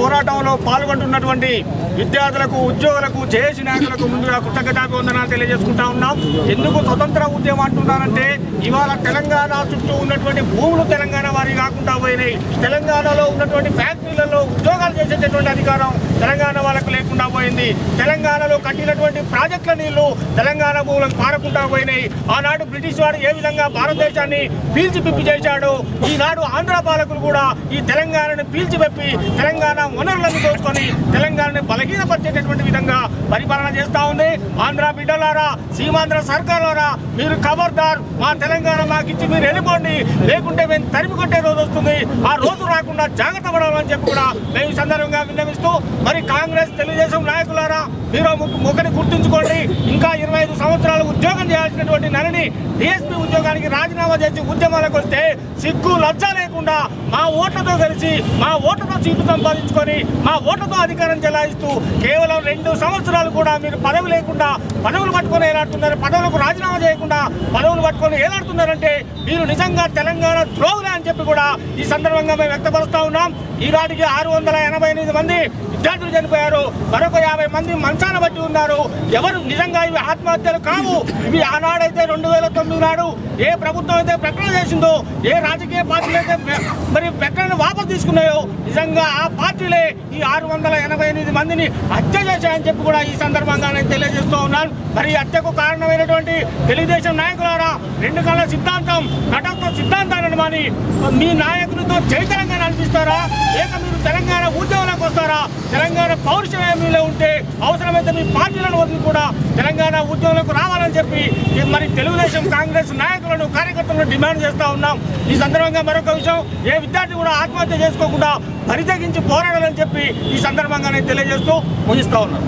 పోరాటంలో పాల్గొంటున్నటువంటి విద్యార్థులకు ఉద్యోగులకు జేఏసీ నాయకులకు ముందుగా కృతజ్ఞతాభివందనాలు తెలియజేసుకుంటా ఉన్నాం ఎందుకు స్వతంత్ర ఉద్యమం అంటున్నారంటే ఇవాళ తెలంగాణ చుట్టూ ఉన్నటువంటి భూములు తెలంగాణ వారి కాకుండా పోయినాయి తెలంగాణలో ఉన్నటువంటి ఫ్యాక్టరీలలో ఉద్యోగాలు చేసేటటువంటి అధికారం తెలంగాణ వాళ్ళకు లేకుండా పోయింది తెలంగాణలో కట్టినటువంటి ప్రాజెక్టుల నీళ్లు తెలంగాణ భూములకు పారకుండా పోయినాయి ఆనాడు బ్రిటిష్ వాడు ఏ విధంగా భారతదేశాన్ని పీల్చి పిప్పి చేశాడు ఈనాడు ఆంధ్ర పాలకులు కూడా ఈ తెలంగాణను పీల్చిపెప్పి తెలంగాణ వనరులను దోచుకొని తెలంగాణని బలహీనపరిచేటటువంటి విధంగా పరిపాలన చేస్తా ఉంది ఆంధ్ర బిడ్డలారా సీమాంధ్ర సర్కారులారా మీరు ఖబర్దార్ మా తెలంగాణ మాకు ఇచ్చి మీరు వెళ్ళిపోండి లేకుంటే మేము తరిమి కొట్టే రోజు వస్తుంది ఆ రోజు రాకుండా జాగ్రత్త పడాలని చెప్పి కూడా మేము ఈ సందర్భంగా విన్నవిస్తూ మరి కాంగ్రెస్ తెలుగుదేశం నాయకులారా మీరు ము- ముఖని గుర్తుంచుకోండి ఇంకా ఇరవై ఐదు సంవత్సరాలు ఉద్యోగం చేయాల్సినటువంటి నరిని డిఎస్పీ ఉద్యోగానికి రాజీనామా చేసి ఉద్యమాలకు వస్తే సిగ్గు లజ్జ లేకుండా మా ఓట్లతో కలిసి మా ఓట్లతో సీటు సంపాదించుకొని మా ఓట్లతో అధికారం చెలాయిస్తూ కేవలం రెండు సంవత్సరాలు కూడా మీరు పదవి లేకుండా పదవులు పట్టుకొని ఏలాడుతున్నారు పదవులకు రాజీనామా చేయకుండా పదవులు పట్టుకొని ఏలాడుతున్నారంటే మీరు నిజంగా తెలంగాణ ద్రోహులే అని చెప్పి కూడా ఈ సందర్భంగా మేము వ్యక్తపరుస్తా ఉన్నాం ఈనాటికి ఆరు వందల ఎనభై ఎనిమిది మంది విద్యార్థులు చనిపోయారు మరొక యాభై మంది మంచాన బట్టి ఉన్నారు ఎవరు నిజంగా ఇవి ఆత్మహత్యలు కావు ఇవి ఆనాడైతే రెండు వేల తొమ్మిది నాడు ఏ ప్రభుత్వం అయితే ప్రకటన చేసిందో ఏ రాజకీయ పార్టీలు అయితే ప్ర- మరి ప్రకటన వాపసు తీసుకున్నాయో నిజంగా ఆ పార్టీలే ఈ ఆరు వందల ఎనభై ఎనిమిది మందిని హత్య చేశాయని చెప్పి కూడా ఈ సందర్భంగా నేను తెలియజేస్తూ ఉన్నాను మరి ఈ హత్యకు కారణమైనటువంటి తెలుగుదేశం నాయకులారా రెండు కళ్ళ సిద్ధాంతం తటస్థ సిద్ధాంతాన్ని మాని మీ నాయకులతో జై తెలంగాణ అనిపిస్తారా లేక మీరు తెలంగాణ ఉద్యమంలోకి వస్తారా తెలంగాణ పౌరుషమే మీలో ఉంటే అవసరమైతే మీ పార్టీలను వదిలి కూడా తెలంగాణ ఉద్యమంలోకి రావాలని చెప్పి ఈ మరి తెలుగుదేశం కాంగ్రెస్ నాయకులను కార్యకర్తలను డిమాండ్ చేస్తా ఉన్నాం ఈ సందర్భంగా మరొక విషయం ఏ విద్యార్థి కూడా ఆత్మహత్య చేసుకోకుండా పరితగించి పోరాడాలని చెప్పి ఈ సందర్భంగా నేను తెలియజేస్తూ ముగిస్తా ఉన్నాను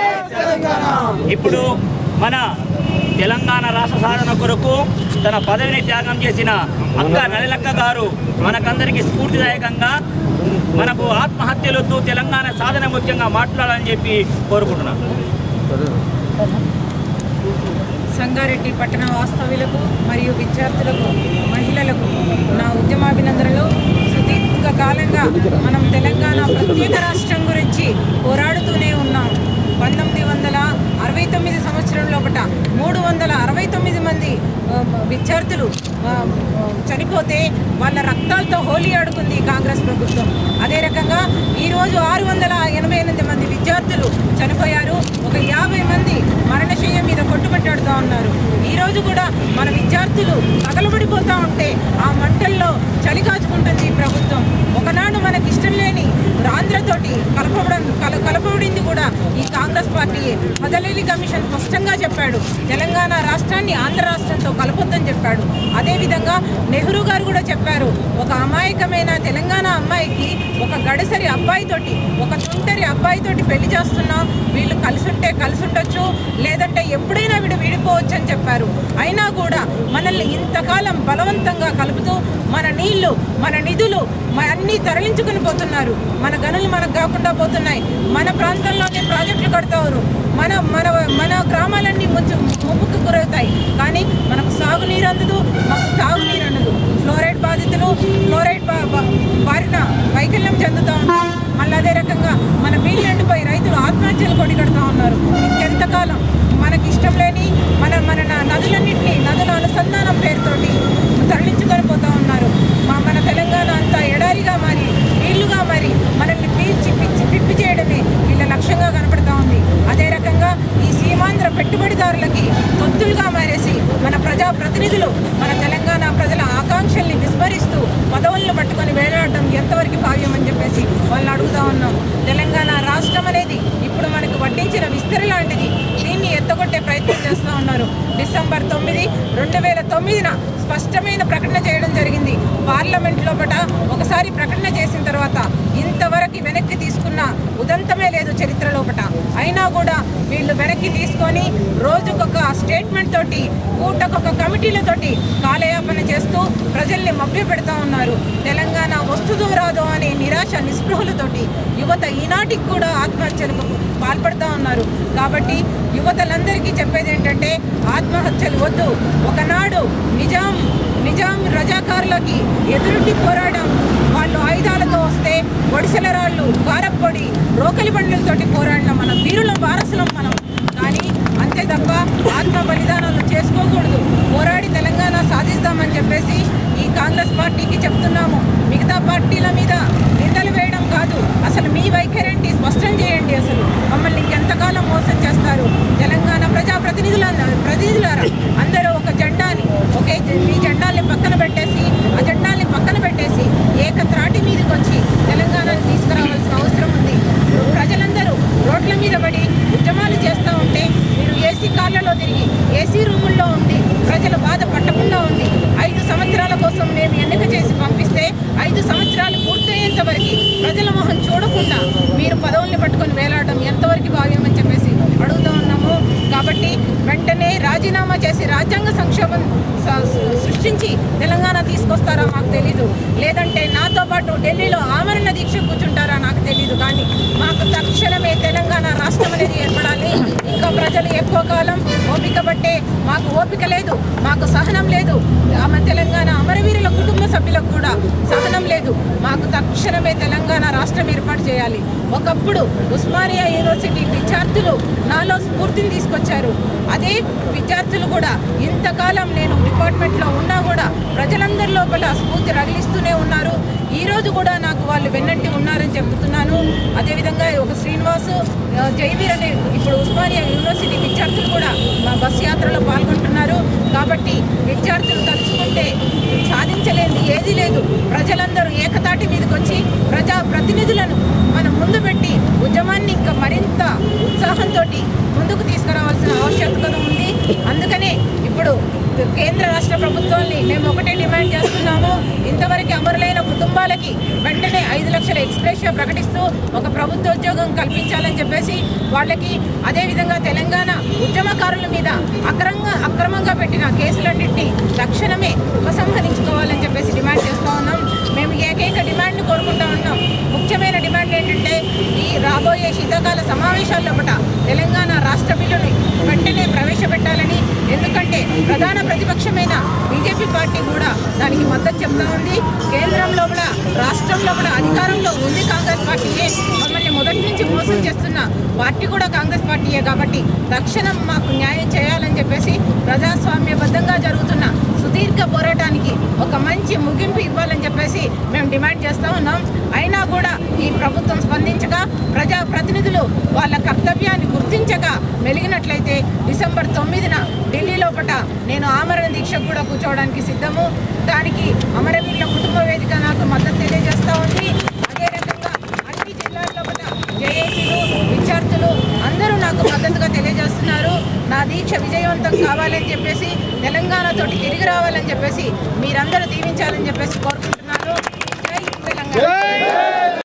ఇప్పుడు మన తెలంగాణ రాష్ట్ర సాధన కొరకు తన పదవిని త్యాగం చేసిన అక్క నలిలక్క గారు మనకందరికీ స్ఫూర్తిదాయకంగా మనకు ఆత్మహత్యలొద్దు తెలంగాణ సాధన ముఖ్యంగా మాట్లాడాలని చెప్పి కోరుకుంటున్నాను సంగారెడ్డి పట్టణ వాస్తవ్యులకు మరియు విద్యార్థులకు మహిళలకు నా ఉద్యమాభినందనలు సుదీర్ఘ కాలంగా మనం తెలంగాణ ప్రత్యేక రాష్ట్రం గురించి పోరాడుతూనే ఉన్నాం పంతొమ్మిది వందల అరవై తొమ్మిది సంవత్సరం లోపట మూడు వందల అరవై తొమ్మిది మంది ఆ, విద్యార్థులు ఆ, ఆ, చనిపోతే వాళ్ళ రక్తాలతో హోలీ ఆడుకుంది ఈ కాంగ్రెస్ ప్రభుత్వం అదే రకంగా ఈరోజు ఆరు వందల ఎనభై ఎనిమిది మంది విద్యార్థులు చనిపోయారు ఒక యాభై మంది మరణశయ్య మీద కొట్టుబట్టాడుతూ ఉన్నారు ఈరోజు కూడా మన విద్యార్థులు తగలబడిపోతూ ఉంటే ఆ మంటల్లో చలి కాచుకుంటుంది ఈ ప్రభుత్వం ఒకనాడు మనకి ఇష్టం లేని ఆంధ్రతోటి కలపబడం కల కలపబడింది కూడా ఈ కాంగ్రెస్ పార్టీ మదలేలి కమిషన్ స్పష్టంగా చెప్పాడు తెలంగాణ రాష్ట్రాన్ని ఆంధ్ర రాష్ట్రంతో కలపొద్దని చెప్పాడు అదేవిధంగా నెహ్రూ గారు కూడా చెప్పారు ఒక అమాయకమైన తెలంగాణ అమ్మాయికి ఒక గడసరి అబ్బాయితోటి ఒక తుంటరి అబ్బాయితోటి పెళ్లి చేస్తున్నాం వీళ్ళు కలిసి ఉంటే కలిసి ఉండొచ్చు లేదంటే ఎప్పుడైనా వీడు విడిపోవచ్చు అని చెప్పారు అయినా కూడా మనల్ని ఇంతకాలం బలవంతంగా కలుపుతూ మన నీళ్లు మన నిధులు మన అన్నీ తరలించుకుని పోతున్నారు మన గనులు మనకు కాకుండా పోతున్నాయి మన ప్రాంతంలోనే ప్రాజెక్టులు కడతారు మన మన మన గ్రామాలన్నీ ముంచు ముంపుకు గురవుతాయి కానీ మనకు సాగునీరు అందదు మాకు తాగునీరు అందదు ఫ్లోరైడ్ బాధితులు ఫ్లోరైడ్ బా- బా- బారిన వైకల్యం చెందుతూ ఉంటాం మళ్ళీ అదే రకంగా మన నీళ్ళు ఎండిపోయి రైతులు ఆత్మహత్యలు కొడి కడుతూ ఉన్నారు ఇంకెంతకాలం మనకి ఇష్టం లేని మన మన న- నదులన్నింటినీ నదుల అనుసంధానం పేరుతోటి తరలించుకొని పోతా ఉన్నారు మా మన తెలంగాణ అంతా ఎడారిగా మారి నీళ్లుగా మారి మనల్ని పీల్చి పిచ్చి పిప్పి చేయడమే వీళ్ళ లక్ష్యంగా కనపడతా ఉంది అదే రకంగా ఈ సీమాంధ్ర పెట్టుబడిదారులకి తొత్తులుగా మారేసి మన ప్రజా ప్రతినిధులు మన తెలంగాణ ప్రజల ఆకాంక్షల్ని విస్మరిస్తూ పదవులను పట్టుకొని వేలాడడం ఎంతవరకు భావ్యం అని చెప్పేసి వాళ్ళని అడుగుతా ఉన్నాం తెలంగాణ రాష్ట్రం అనేది ఇప్పుడు మనకు వడ్డించిన విస్తరి లాంటిది దీన్ని ఎత్తగొట్టే ప్రయత్నం చేస్తూ ఉన్నారు డిసెంబర్ తొమ్మిది రెండు వేల తొమ్మిదిన స్పష్టమైన ప్రకటన చేయడం జరిగింది పార్లమెంట్ లోపల ఒకసారి ప్రకటన చేసిన తర్వాత ఇంతవరకు వెనక్కి తీసుకున్న ఉదంతమే లేదు చరిత్ర లోపల అయినా కూడా వీళ్ళు వెనక్కి తీసుకొని రోజుకొక స్టేట్మెంట్ తోటి పూటకొక కమిటీలతోటి కాలయాపన చేస్తూ ప్రజల్ని మభ్య పెడతా ఉన్నారు తెలంగాణ వస్తుందో రాదో అనే నిరాశ నిస్పృహలతోటి యువత ఈనాటికి కూడా ఆత్మహత్యలకు పాల్పడుతూ ఉన్నారు కాబట్టి యువతలందరికీ చెప్పేది ఏంటంటే ఆత్మహత్యలు వద్దు ఒకనాడు నిజాం నిజాం రజాకారులకి ఎదురుటి పోరాడం వాళ్ళు ఆయుధాలతో వస్తే ఒడిసెల రాళ్ళు కారప్పొడి రోకలి బండ్లతోటి పోరాడిన మన వీరుల వారసులం మనం కానీ అంతే తప్ప ఆత్మ బలిదానాలు చేసుకోకూడదు పోరాడి తెలంగాణ సాధిస్తామని చెప్పేసి ఈ కాంగ్రెస్ పార్టీకి చెప్తున్నాము మిగతా పార్టీల మీద నిందలు వేయడం కాదు అసలు మీ వైఖరేంటి స్పష్టం చేయండి అసలు మమ్మల్ని ఇంకెంతకాలం మోసం చేస్తారు తెలంగాణ ప్రజా ప్రతినిధుల ప్రతినిధులారా అందరూ ఒక జెండాని ఒకే జె- మీ జెండాల్ని పక్కన పెట్టేసి ఆ జెండాల్ని పక్కన పెట్టేసి ఏకత్రాటి మీదకి వచ్చి తెలంగాణను తీసుకురావాల్సిన అవసరం ఉంది ప్రజలందరూ రోడ్ల మీద పడి ఉద్యమాలు చేస్తూ ఉంటే మీరు ఏసీ కార్లలో తిరిగి ఏసీ రూముల్లో ఉండి ప్రజలు బాధ పట్టకుండా ఉండి ఐదు సంవత్సరాల కోసం మేము ఎన్నిక చేసి పంపిస్తే ఐదు సంవత్సరాలు పూర్తయ్యేంత వరకు ప్రజల మొహం చూడకుండా మీరు పదవుల్ని పట్టుకొని వేలాడడం ఎంతవరకు భావ్యమని చెప్పేసి అడుగుతూ ఉన్నాము కాబట్టి వెంటనే రాజీనామా చేసి రాజ్యాంగ సంక్షోభం స- స- సృష్టించి తెలంగాణ తీసుకొస్తారా మాకు తెలీదు లేదంటే నాతో పాటు ఢిల్లీలో ఆమరణ దీక్ష కూర్చుంటారా నాకు తెలీదు కానీ మాకు తక్షణమే తెలంగాణ రాష్ట్రం అనేది ఏర్పడాలి ఇంకా ప్రజలు ఎక్కువ కాలం ఓపిక పట్టే మాకు ఓపిక లేదు మాకు సహనం లేదు ఆమె తెలంగాణ అమరవీరుల కుటుంబ సభ్యులకు కూడా సహనం లేదు మాకు తక్షణమే తెలంగాణ రాష్ట్రం ఏర్పాటు చేయాలి ఒకప్పుడు ఉస్మానియా యూనివర్సిటీ విద్యార్థులు నాలో స్ఫూర్తిని తీసుకొచ్చారు అదే విద్యార్థులు కూడా ఇంతకాలం నేను డిపార్ట్మెంట్లో ఉన్నా కూడా ప్రజలందరి లోపల స్ఫూర్తి రగిలిస్తూనే ఉన్నారు ఈ రోజు కూడా నాకు వాళ్ళు వెన్నంటి ఉన్నారని చెప్తున్నాను అదేవిధంగా ఒక శ్రీనివాసు ఆ, జయవీర్ అనే ఇప్పుడు ఉస్మానియా యూనివర్సిటీ విద్యార్థులు కూడా మా బస్ యాత్రలో పాల్గొంటున్నారు కాబట్టి విద్యార్థులు తలుచుకుంటే సాధించలేనిది ఏదీ లేదు ప్రజలందరూ ఏకతాటి మీదకి వచ్చి ప్రజా ప్రతినిధులను మనం ముందు పెట్టి ఉద్యమాన్ని ఇంకా మరింత ఉత్సాహంతో ముందుకు తీసుకురావాల్సిన ఆవశ్యకత ఉంది అందుకనే ఇప్పుడు కేంద్ర రాష్ట్ర ప్రభుత్వాన్ని మేము ఒకటే డిమాండ్ చేస్తున్నాము ఇంతవరకు అమరులైన కుటుంబాలకి వెంటనే ఐదు లక్షల ఎక్స్ప్రెషియా ప్రకటిస్తూ ఒక ప్రభుత్వ ఉద్యోగం కల్పించాలని చెప్పేసి వాళ్ళకి అదేవిధంగా తెలంగాణ ఉద్యమకారుల మీద అక్రమంగా అక్రమంగా పెట్టిన కేసులన్నింటినీ తక్షణమే ఉపసంహరించుకోవాలని చెప్పేసి డిమాండ్ చేస్తూ ఉన్నాం మేము ఏకైక డిమాండ్ని కోరుకుంటా ఉన్నాం ముఖ్యమైన డిమాండ్ ఏంటంటే ఈ రాబోయే శీతాకాల సమావేశాల లోపల తెలంగాణ రాష్ట్ర బిల్లుని వెంటనే ప్రవేశపెట్టాలని ఎందుకంటే ప్రధాన ప్రతిపక్షమైన బీజేపీ పార్టీ కూడా దానికి మద్దతు చెప్తా ఉంది కేంద్రం లోపల రాష్ట్రం లోపల అధికారంలో ఉంది కాంగ్రెస్ పార్టీయే మమ్మల్ని మొదటి నుంచి మోసం చేస్తున్న పార్టీ కూడా కాంగ్రెస్ పార్టీయే కాబట్టి తక్షణం మాకు న్యాయం చేయాలని చెప్పేసి ప్రజాస్వామ్యబద్ధంగా జరుగుతున్న సుదీర్ఘ పోరాటానికి ఒక మంచి ముగింపు ఇవ్వాలని చెప్పేసి మేము డిమాండ్ చేస్తూ ఉన్నాం అయినా కూడా ఈ ప్రభుత్వం స్పందించక ప్రజా ప్రతినిధులు వాళ్ళ కర్తవ్యాన్ని గుర్తించక మెలిగినట్లయితే డిసెంబర్ తొమ్మిదిన ఢిల్లీ లోపట నేను ఆమరణ దీక్ష కూడా కూర్చోవడానికి సిద్ధము దానికి అమరవీరుల కుటుంబ వేదిక నాకు మద్దతు తెలియజేస్తూ ఉంది అదే రకంగా అన్ని జిల్లాల లోపల జేఏసీలు విద్యార్థులు అందరూ నాకు మద్దతుగా తెలియజేస్తున్నారు నా దీక్ష విజయవంతం కావాలని చెప్పేసి తెలంగాణతోటి తిరిగి రావాలని చెప్పేసి మీరందరూ దీవించాలని చెప్పేసి కోరుకుంటున్నాను జై తెలంగాణ